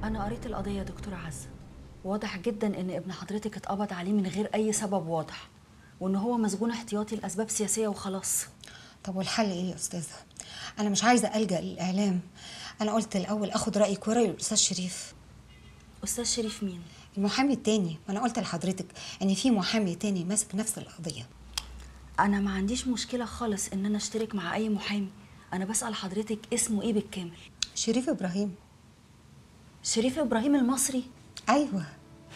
أنا قريت القضية يا دكتورة عزة واضح جدا إن ابن حضرتك اتقبض عليه من غير أي سبب واضح وإن هو مسجون احتياطي لأسباب سياسية وخلاص طب والحل ايه يا استاذه انا مش عايزه الجا للاعلام انا قلت الاول اخد رايك وراي الاستاذ شريف أستاذ شريف مين؟ المحامي التاني ما انا قلت لحضرتك ان في محامي تاني ماسك نفس القضيه أنا ما عنديش مشكلة خالص إن أنا أشترك مع أي محامي أنا بسأل حضرتك اسمه إيه بالكامل؟ شريف ابراهيم شريف إبراهيم المصري ايوه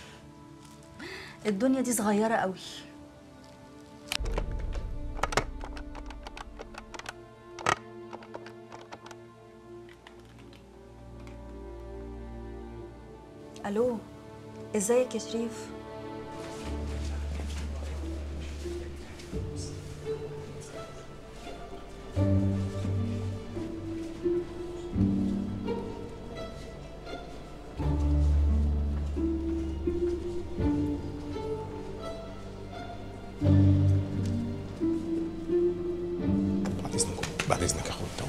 الدنيا دي صغيرة قوي الو ازيك يا شريف بعد اذنكم بعد اذنك يا اخويا تو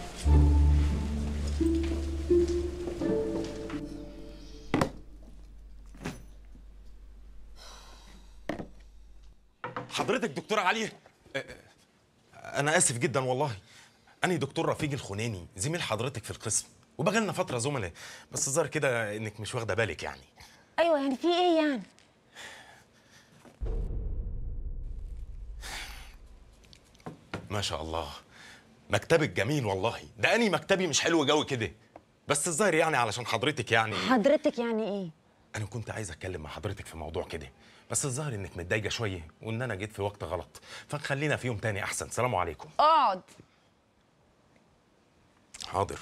حضرتك دكتور علي أه، أه، انا اسف جدا والله انا دكتور رفيق الخنيني زميل حضرتك في القسم وبقالنا فتره زملاء بس الظاهر كده انك مش واخده بالك يعني ايوه يعني في ايه يعني ما شاء الله مكتبك جميل والله ده اني مكتبي مش حلو قوي كده بس الظاهر يعني علشان حضرتك يعني حضرتك يعني ايه انا كنت عايز اتكلم مع حضرتك في موضوع كده بس الظاهر انك متضايقه شويه وان انا جيت في وقت غلط فنخلينا في يوم تاني احسن سلام عليكم اقعد حاضر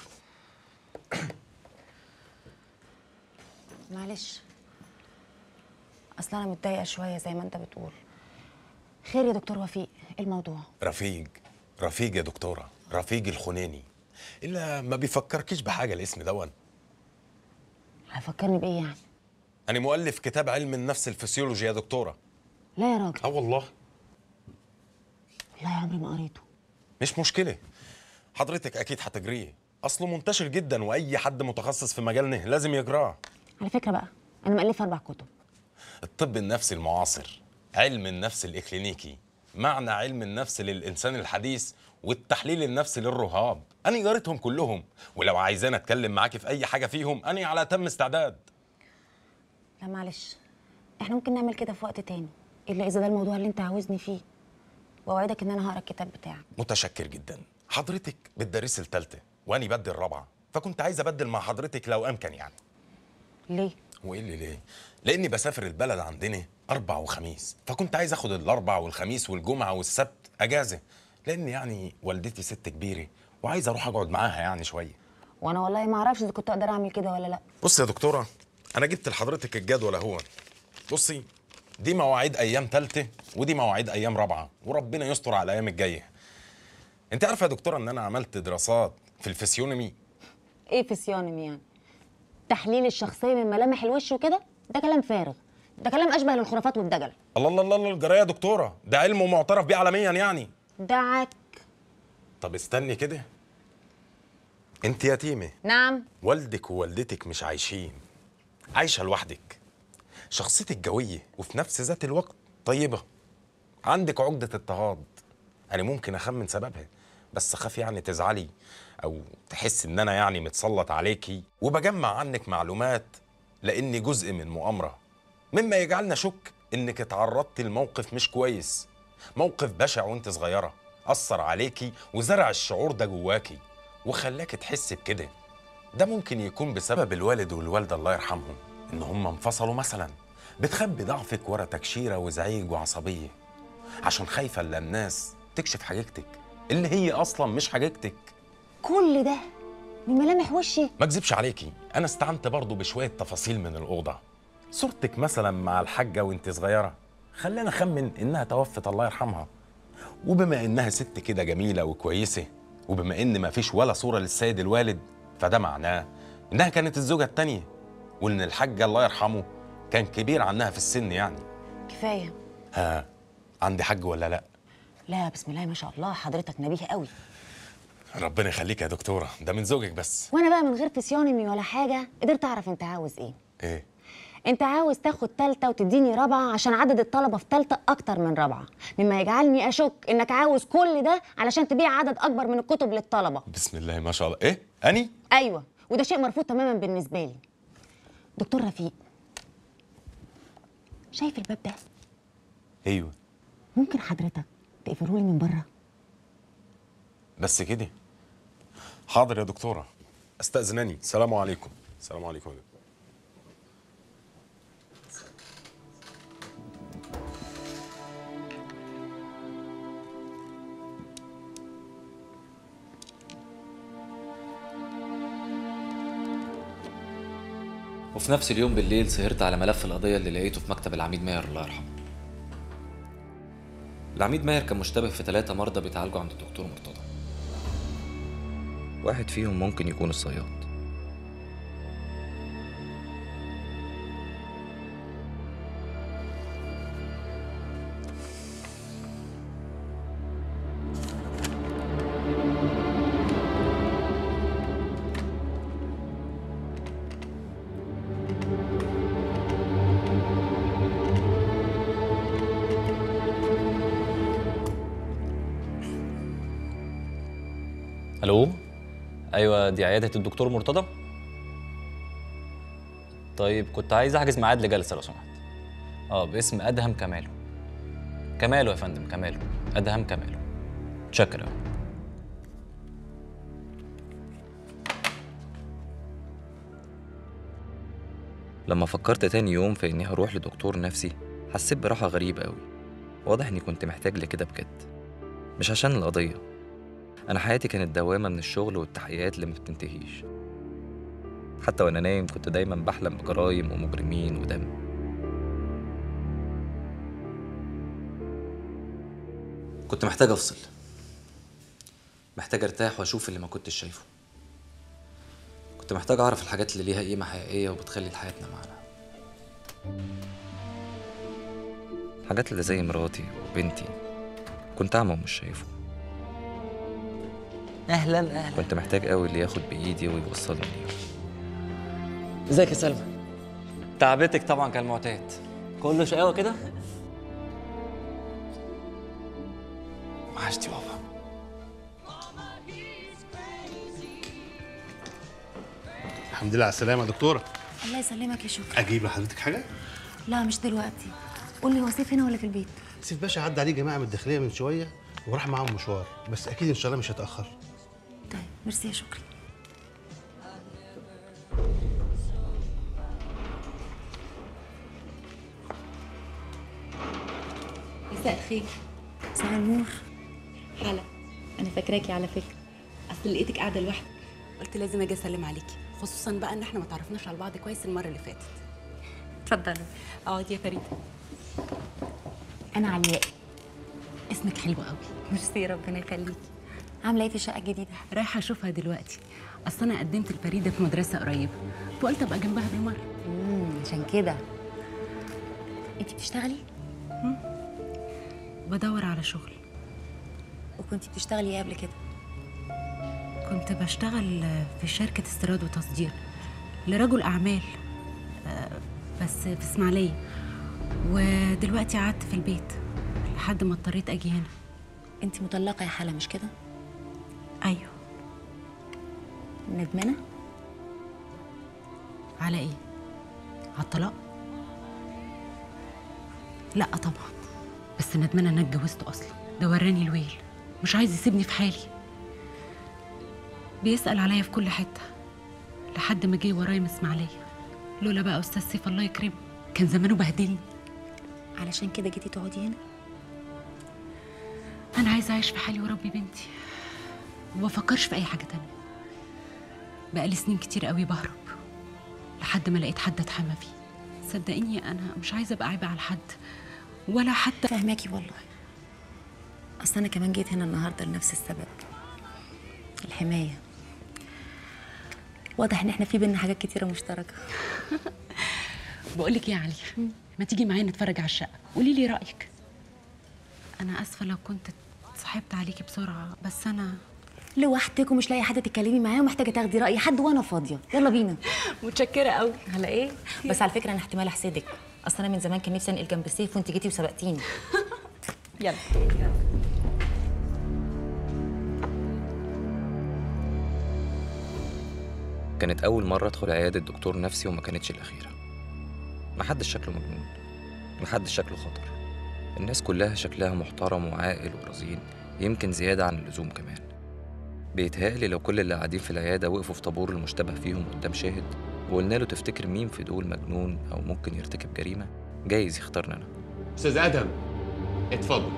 معلش اصل انا متضايقه شويه زي ما انت بتقول خير يا دكتور وفيق ايه الموضوع رفيق رفيق يا دكتوره رفيق الخنيني الا ما بيفكركيش بحاجه الاسم دون هيفكرني بايه يعني انا مؤلف كتاب علم النفس الفسيولوجي يا دكتوره لا يا راجل اه والله والله عمري ما قريته مش مشكله حضرتك اكيد هتجريه اصله منتشر جدا واي حد متخصص في مجالنا لازم يجراه على فكره بقى انا مؤلفه اربع كتب الطب النفسي المعاصر علم النفس الإكلينيكي معنى علم النفس للإنسان الحديث والتحليل النفسي للرهاب أنا قريتهم كلهم ولو عايزان أتكلم معاكي في أي حاجة فيهم أنا على تم استعداد لا معلش احنا ممكن نعمل كده في وقت تاني الا اذا ده الموضوع اللي انت عاوزني فيه واوعدك ان انا هقرا الكتاب بتاعك متشكر جدا حضرتك بتدرسي التالتة وأنا بدي الرابعة فكنت عايز أبدل مع حضرتك لو أمكن يعني ليه وإيه اللي ليه؟ لأني بسافر البلد عندنا أربع وخميس فكنت عايز أخد الأربع والخميس والجمعة والسبت أجازة لأن يعني والدتي ست كبيرة وعايز أروح أقعد معاها يعني شوية وانا والله ما اعرفش اذا كنت اقدر اعمل كده ولا لا بص يا دكتورة أنا جبت لحضرتك الجدول أهو بصي دي مواعيد أيام تالتة ودي مواعيد أيام رابعة وربنا يستر على الأيام الجاية أنت عارفة يا دكتورة إن أنا عملت دراسات في الفسيونمي ايه فيسيونم يعني تحليل الشخصيه من ملامح الوش وكده ده كلام فارغ ده كلام اشبه للخرافات والدجل الله الله الله الله الجراية يا دكتورة ده علم معترف بيه عالميا يعني دعك طب استني كده أنت يتيمة نعم والدك ووالدتك مش عايشين عايشة لوحدك شخصيتك قوية وفي نفس ذات الوقت طيبة عندك عقدة اضطهاد أنا ممكن أخمن سببها بس أخاف يعني تزعلي أو تحس إن أنا يعني متسلط عليكي وبجمع عنك معلومات لأني جزء من مؤامرة مما يجعلنا شك إنك اتعرضتي لموقف مش كويس موقف بشع وانت صغيرة أثر عليكي وزرع الشعور ده جواكي وخلاك تحس بكده ده ممكن يكون بسبب الوالد والوالدة الله يرحمهم إن هم انفصلوا مثلا بتخبي ضعفك ورا تكشيرة وزعيج وعصبية عشان خايفة إلا الناس تكشف حقيقتك اللي هي أصلا مش حقيقتك كل ده من ملامح وشي ما اكذبش عليكي أنا استعنت برضو بشوية تفاصيل من الأوضة صورتك مثلا مع الحاجة وانت صغيرة خلينا أخمن إنها توفت الله يرحمها وبما إنها ست كده جميلة وكويسة وبما إن ما فيش ولا صورة للسيد الوالد فده معناه إنها كانت الزوجة التانية وإن الحاج الله يرحمه كان كبير عنها في السن يعني كفايه ها عندي حج ولا لا لا بسم الله ما شاء الله حضرتك نبيه قوي ربنا يخليك يا دكتوره ده من زوجك بس وانا بقى من غير فسيونمي ولا حاجه قدرت اعرف انت عاوز ايه ايه انت عاوز تاخد تالتة وتديني رابعة عشان عدد الطلبة في تالتة اكتر من رابعة مما يجعلني اشك انك عاوز كل ده علشان تبيع عدد اكبر من الكتب للطلبة بسم الله ما شاء الله ايه اني ايوه وده شيء مرفوض تماما بالنسبة لي دكتور رفيق شايف الباب ده ايوه ممكن حضرتك تقفله لي من بره بس كده حاضر يا دكتوره استاذنني السلام عليكم السلام عليكم يا دكتور. وفي نفس اليوم بالليل سهرت على ملف القضية اللي لقيته في مكتب العميد ماهر الله يرحمه العميد ماهر كان مشتبه في ثلاثة مرضى بيتعالجوا عند الدكتور مرتضى واحد فيهم ممكن يكون الصياد الو ايوه دي عياده الدكتور مرتضى طيب كنت عايز احجز ميعاد لجلسه لو سمحت اه باسم ادهم كماله كماله يا فندم كماله ادهم كماله شكرا أوي. لما فكرت تاني يوم في اني هروح لدكتور نفسي حسيت براحة غريبة قوي واضح اني كنت محتاج لكده بجد مش عشان القضية انا حياتي كانت دوامة من الشغل والتحقيقات اللي ما بتنتهيش حتى وانا نايم كنت دايما بحلم بجرايم ومجرمين ودم كنت محتاج افصل محتاج ارتاح واشوف اللي ما كنتش شايفه كنت محتاج اعرف الحاجات اللي ليها قيمة حقيقية وبتخلي حياتنا معانا الحاجات اللي زي مراتي وبنتي كنت اعمى ومش شايفه اهلا اهلا كنت محتاج قوي اللي ياخد بايدي ويوصلني ليه ازيك يا سلمى تعبتك طبعا كالمعتاد كله شقاوه كده وحشتي بابا الحمد لله على السلامة يا دكتورة الله يسلمك يا شكري أجيب لحضرتك حاجة؟ لا مش دلوقتي قول لي هو سيف هنا ولا في البيت سيف باشا عدى عليه جماعة من الداخلية من شوية وراح معاهم مشوار بس أكيد إن شاء الله مش هيتأخر طيب ميرسي يا شكري مساء الخير مساء النور حلا انا فاكراكي على فكره اصل لقيتك قاعده لوحدك قلت لازم اجي اسلم عليكي خصوصا بقى ان احنا ما تعرفناش على بعض كويس المره اللي فاتت اتفضلي اقعدي يا فريده انا علياء اسمك حلو قوي ميرسي ربنا يخليكي عامله ايه في الشقه الجديده رايحه اشوفها دلوقتي اصل انا قدمت لفريده في مدرسه قريبه فقلت ابقى جنبها بالمره امم عشان كده انت بتشتغلي بدور على شغل وكنت بتشتغلي ايه قبل كده كنت بشتغل في شركه استيراد وتصدير لرجل اعمال آه، بس في اسماعيليه ودلوقتي قعدت في البيت لحد ما اضطريت اجي هنا انت مطلقه يا حلا مش كده ايوه ندمانه على ايه على الطلاق لا طبعا بس ندمانه ان انا اتجوزته اصلا ده وراني الويل مش عايز يسيبني في حالي بيسأل عليا في كل حتة لحد ما جه ورايا من اسماعيلية لولا بقى أستاذ سيف الله يكرمه كان زمانه بهدلني علشان كده جيتي تقعدي هنا أنا عايزة أعيش في حالي وأربي بنتي وما بفكرش في أي حاجة تانية بقالي سنين كتير قوي بهرب لحد ما لقيت حد أتحمى فيه صدقيني أنا مش عايزة أبقى عيبة على حد ولا حتى فاهماكي والله اصل انا كمان جيت هنا النهارده لنفس السبب الحمايه واضح ان احنا في بينا حاجات كتيره مشتركه بقول لك يا علي ما تيجي معايا نتفرج على الشقه قولي لي رايك انا اسفه لو كنت صحبت عليكي بسرعه بس انا لوحدك ومش لاقي حد تتكلمي معاه ومحتاجه تاخدي راي حد وانا فاضيه يلا بينا متشكره قوي على ايه بس على فكره انا احتمال احسدك اصل انا من زمان كان نفسي انقل جنب السيف وانت جيتي وسبقتيني يلا كانت أول مرة أدخل عيادة دكتور نفسي وما كانتش الأخيرة محدش شكله مجنون محدش شكله خطر الناس كلها شكلها محترم وعاقل ورزين يمكن زيادة عن اللزوم كمان بيتهيألي لو كل اللي قاعدين في العيادة وقفوا في طابور المشتبه فيهم قدام شاهد وقلنا له تفتكر مين في دول مجنون أو ممكن يرتكب جريمة جايز يختارنا أنا استاذ ادهم اتفضل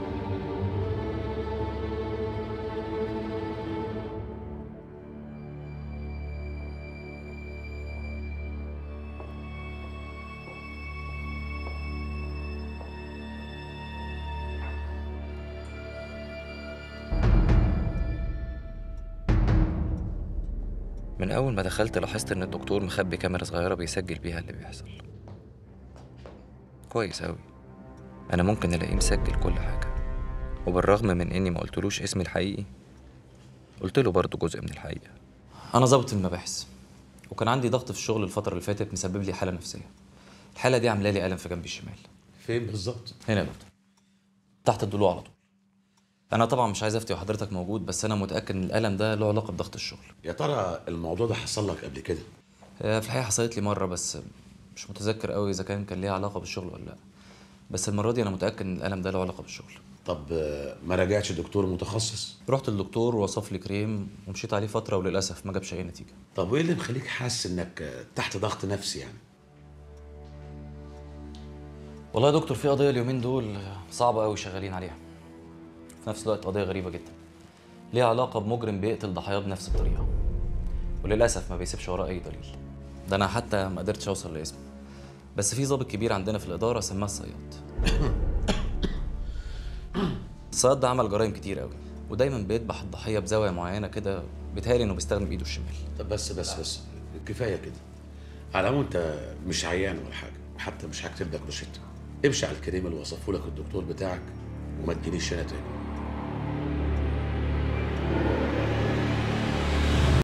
من أول ما دخلت لاحظت إن الدكتور مخبي كاميرا صغيرة بيسجل بيها اللي بيحصل كويس أوي أنا ممكن ألاقيه مسجل كل حاجة وبالرغم من إني ما قلتلوش اسمي الحقيقي قلت له برضه جزء من الحقيقة انا ظابط المباحث وكان عندي ضغط في الشغل الفتره اللي فاتت مسبب لي حاله نفسيه الحاله دي عامله لي الم في جنبي الشمال فين بالظبط هنا يا دكتور تحت الضلوع على طول انا طبعا مش عايز افتي وحضرتك موجود بس انا متاكد ان الالم ده له علاقه بضغط الشغل يا ترى الموضوع ده حصل لك قبل كده آه، في الحقيقه حصلت لي مره بس مش متذكر قوي اذا كان كان ليها علاقه بالشغل ولا لا بس المره دي انا متاكد ان الالم ده له علاقه بالشغل طب آه، ما راجعتش دكتور متخصص رحت للدكتور ووصف لي كريم ومشيت عليه فتره وللاسف ما جابش اي نتيجه طب وايه اللي مخليك حاسس انك آه، تحت ضغط نفسي يعني والله يا دكتور في قضيه اليومين دول صعبه قوي شغالين عليها في نفس الوقت قضيه غريبه جدا ليها علاقه بمجرم بيقتل ضحاياه بنفس الطريقه وللاسف ما بيسيبش وراه اي دليل ده انا حتى ما قدرتش اوصل لاسمه بس في ضابط كبير عندنا في الاداره سماه الصياد الصياد ده عمل جرائم كتير قوي ودايما بيذبح الضحيه بزاويه معينه كده بيتهيألي انه بيستخدم ايده الشمال طب بس بس بس كفايه كده على العموم انت مش عيان ولا حاجه حتى مش هكتب لك روشته امشي على الكريم اللي وصفه لك الدكتور بتاعك وما تجيليش هنا تاني